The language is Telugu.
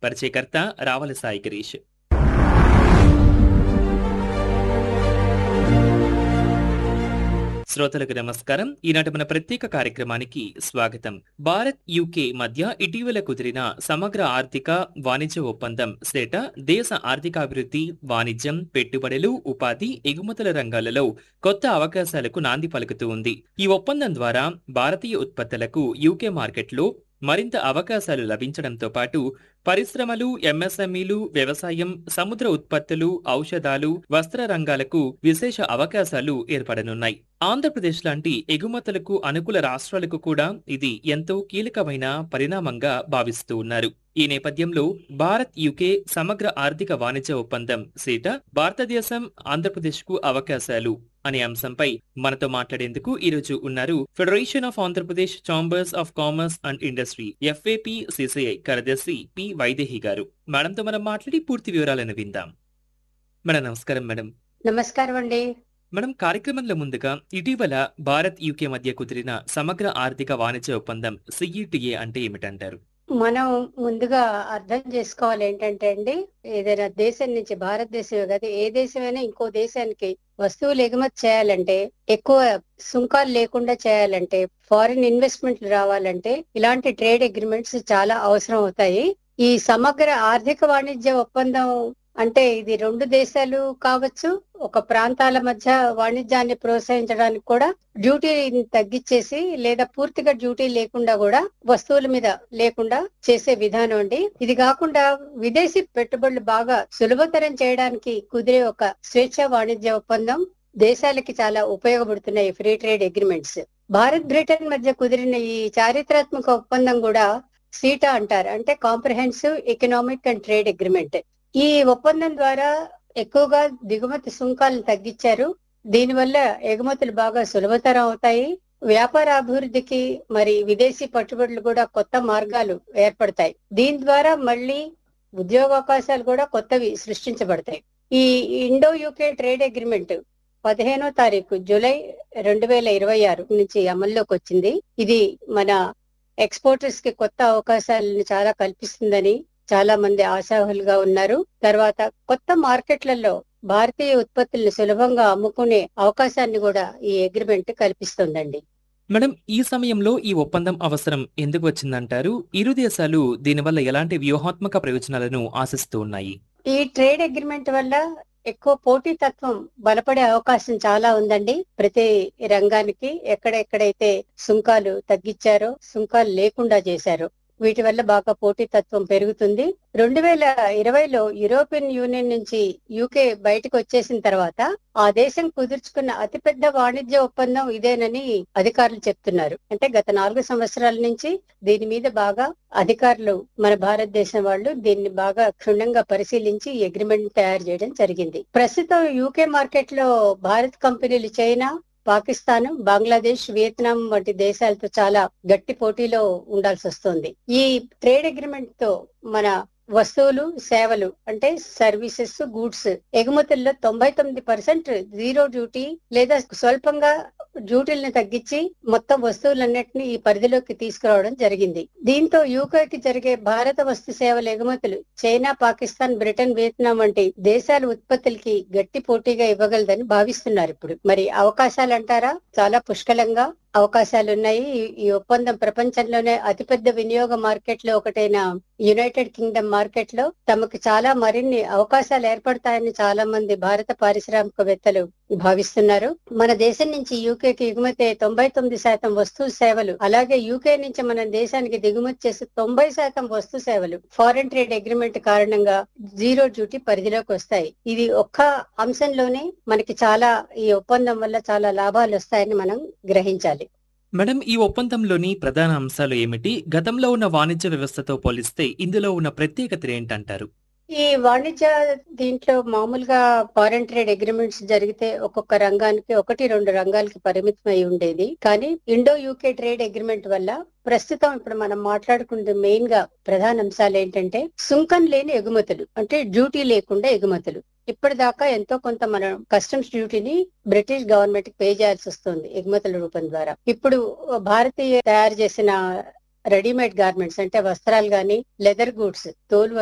పరిచయకర్త రావల సాయి గిరీష్ శ్రోతలకు నమస్కారం ఈనాటి మన ప్రత్యేక కార్యక్రమానికి స్వాగతం భారత్ యూకే మధ్య ఇటీవల కుదిరిన సమగ్ర ఆర్థిక వాణిజ్య ఒప్పందం సేట దేశ ఆర్థికాభివృద్ధి వాణిజ్యం పెట్టుబడులు ఉపాధి ఎగుమతుల రంగాలలో కొత్త అవకాశాలకు నాంది పలుకుతూ ఉంది ఈ ఒప్పందం ద్వారా భారతీయ ఉత్పత్తులకు యూకే మార్కెట్లో మరింత అవకాశాలు లభించడంతో పాటు పరిశ్రమలు ఎంఎస్ఎంఈలు వ్యవసాయం సముద్ర ఉత్పత్తులు ఔషధాలు వస్త్ర రంగాలకు విశేష అవకాశాలు ఏర్పడనున్నాయి ఆంధ్రప్రదేశ్ లాంటి ఎగుమతులకు అనుకూల రాష్ట్రాలకు కూడా ఇది ఎంతో కీలకమైన పరిణామంగా భావిస్తూ ఉన్నారు ఈ నేపథ్యంలో భారత్ యూకే సమగ్ర ఆర్థిక వాణిజ్య ఒప్పందం సీట భారతదేశం ఆంధ్రప్రదేశ్ కు అవకాశాలు అనే అంశంపై మనతో మాట్లాడేందుకు ఈ రోజు ఉన్నారు federation of Andhra Pradesh chambers of commerce and industry FAP CCI కార్యదర్శి పి వైదేహి గారు మేడంతో మనం మాట్లాడి పూర్తి వివరాలను విందాం మేడం నమస్కారం మేడం నమస్కారం అండి మేడం కార్యక్రమంలో ముందుగా ఇటీవల భారత్ యూకే మధ్య కుదిరిన సమగ్ర ఆర్థిక వాణిజ్య ఒప్పందం సిఈటిఏ అంటే ఏమిటంటారు మనం ముందుగా అర్థం చేసుకోవాలి ఏంటంటే అండి ఏదైనా దేశం నుంచి భారతదేశమే కాదు ఏ దేశమైనా ఇంకో దేశానికి వస్తువులు ఎగుమతి చేయాలంటే ఎక్కువ సుంకాలు లేకుండా చేయాలంటే ఫారిన్ ఇన్వెస్ట్మెంట్లు రావాలంటే ఇలాంటి ట్రేడ్ అగ్రిమెంట్స్ చాలా అవసరం అవుతాయి ఈ సమగ్ర ఆర్థిక వాణిజ్య ఒప్పందం అంటే ఇది రెండు దేశాలు కావచ్చు ఒక ప్రాంతాల మధ్య వాణిజ్యాన్ని ప్రోత్సహించడానికి కూడా డ్యూటీని తగ్గించేసి లేదా పూర్తిగా డ్యూటీ లేకుండా కూడా వస్తువుల మీద లేకుండా చేసే విధానం అండి ఇది కాకుండా విదేశీ పెట్టుబడులు బాగా సులభతరం చేయడానికి కుదిరే ఒక స్వేచ్ఛ వాణిజ్య ఒప్పందం దేశాలకి చాలా ఉపయోగపడుతున్నాయి free trade agreements Bharat Britain మధ్య కుదిరిన ఈ చారిత్రాత్మక ఒప్పందం కూడా సీటా అంటారు అంటే comprehensive economic and trade agreement ఈ ఒప్పందం ద్వారా ఎక్కువగా దిగుమతి సుంకాలను తగ్గించారు దీనివల్ల ఎగుమతులు బాగా సులభతరం అవుతాయి వ్యాపార అభివృద్ధికి మరి విదేశీ పట్టుబడులు కూడా కొత్త మార్గాలు ఏర్పడతాయి దీని ద్వారా మళ్ళీ ఉద్యోగావకాశాలు కూడా కొత్తవి సృష్టించబడతాయి ఈ ఇండో యూకే ట్రేడ్ అగ్రిమెంట్ పదిహేనో తారీఖు జూలై రెండు వేల ఇరవై ఆరు నుంచి అమల్లోకి వచ్చింది ఇది మన ఎక్స్పోర్టర్స్ కి కొత్త అవకాశాలను చాలా కల్పిస్తుందని చాలా మంది ఆశాహులుగా ఉన్నారు తర్వాత కొత్త మార్కెట్లలో భారతీయ ఉత్పత్తులను సులభంగా అమ్ముకునే అవకాశాన్ని కూడా ఈ అగ్రిమెంట్ కల్పిస్తుందండి మేడం ఈ సమయంలో ఈ ఒప్పందం అవసరం ఎందుకు వచ్చిందంటారు ఇరు దేశాలు దీనివల్ల ఎలాంటి వ్యూహాత్మక ప్రయోజనాలను ఆశిస్తూ ఉన్నాయి ఈ ట్రేడ్ అగ్రిమెంట్ వల్ల ఎక్కువ పోటీతత్వం బలపడే అవకాశం చాలా ఉందండి ప్రతి రంగానికి ఎక్కడెక్కడైతే సుంకాలు తగ్గించారో సుంకాలు లేకుండా చేశారో వీటి వల్ల బాగా పోటీతత్వం పెరుగుతుంది రెండు వేల ఇరవైలో యూరోపియన్ యూనియన్ నుంచి యూకే బయటకు వచ్చేసిన తర్వాత ఆ దేశం కుదుర్చుకున్న అతిపెద్ద వాణిజ్య ఒప్పందం ఇదేనని అధికారులు చెప్తున్నారు అంటే గత నాలుగు సంవత్సరాల నుంచి దీని మీద బాగా అధికారులు మన భారతదేశం వాళ్ళు దీన్ని బాగా క్షుణ్ణంగా పరిశీలించి ఈ అగ్రిమెంట్ తయారు చేయడం జరిగింది ప్రస్తుతం యూకే మార్కెట్ లో భారత్ కంపెనీలు చైనా పాకిస్తాన్ బంగ్లాదేశ్ వియత్నాం వంటి దేశాలతో చాలా గట్టి పోటీలో ఉండాల్సి వస్తుంది ఈ ట్రేడ్ అగ్రిమెంట్ తో మన వస్తువులు సేవలు అంటే సర్వీసెస్ గూడ్స్ ఎగుమతుల్లో తొంభై తొమ్మిది పర్సెంట్ జీరో డ్యూటీ లేదా స్వల్పంగా డ్యూటీలను తగ్గించి మొత్తం వస్తువులన్నింటినీ ఈ పరిధిలోకి తీసుకురావడం జరిగింది దీంతో యూకేకి జరిగే భారత వస్తు సేవల ఎగుమతులు చైనా పాకిస్తాన్ బ్రిటన్ వియత్నాం వంటి దేశాల ఉత్పత్తులకి గట్టి పోటీగా ఇవ్వగలదని భావిస్తున్నారు ఇప్పుడు మరి అవకాశాలు అంటారా చాలా పుష్కలంగా అవకాశాలు ఉన్నాయి ఈ- ఈ ఒప్పందం ప్రపంచంలోనే అతిపెద్ద వినియోగ మార్కెట్ లో ఒకటైన యునైటెడ్ కింగ్డమ్ మార్కెట్ లో తమకు చాలా మరిన్ని అవకాశాలు ఏర్పడతాయని చాలా మంది భారత పారిశ్రామికవేత్తలు భావిస్తున్నారు మన దేశం నుంచి యూకేకి ఎగుమతి అయ్యే తొంభై తొమ్మిది శాతం వస్తు సేవలు అలాగే యూకే నుంచి మన దేశానికి దిగుమతి చేసే తొంభై శాతం వస్తు సేవలు ఫారెన్ ట్రేడ్ అగ్రిమెంట్ కారణంగా జీరో డ్యూటీ పరిధిలోకి వస్తాయి ఇది ఒక్క అంశంలోనే మనకి చాలా ఈ ఒప్పందం వల్ల చాలా లాభాలు వస్తాయని మనం గ్రహించాలి మేడం ఈ ఒప్పందంలోని ప్రధాన అంశాలు ఏమిటి గతంలో ఉన్న వాణిజ్య వ్యవస్థతో పోలిస్తే ఇందులో ఉన్న ప్రత్యేకత ఏంటంటారు ఈ వాణిజ్య దీంట్లో మామూలుగా ఫారెన్ ట్రేడ్ అగ్రిమెంట్స్ జరిగితే ఒక్కొక్క రంగానికి ఒకటి రెండు రంగాలకి పరిమితం అయి ఉండేది కానీ ఇండో యూకే ట్రేడ్ అగ్రిమెంట్ వల్ల ప్రస్తుతం ఇప్పుడు మనం మాట్లాడుకునే మెయిన్ గా ప్రధాన అంశాలు ఏంటంటే సుంకం లేని ఎగుమతులు అంటే డ్యూటీ లేకుండా ఎగుమతులు ఇప్పటిదాకా ఎంతో కొంత మనం కస్టమ్స్ డ్యూటీని బ్రిటిష్ గవర్నమెంట్ కి పే చేయాల్సి వస్తుంది ఎగుమతుల రూపం ద్వారా ఇప్పుడు భారతీయ తయారు చేసిన రెడీమేడ్ గార్మెంట్స్ అంటే వస్త్రాలు గాని లెదర్ గూడ్స్ తోలు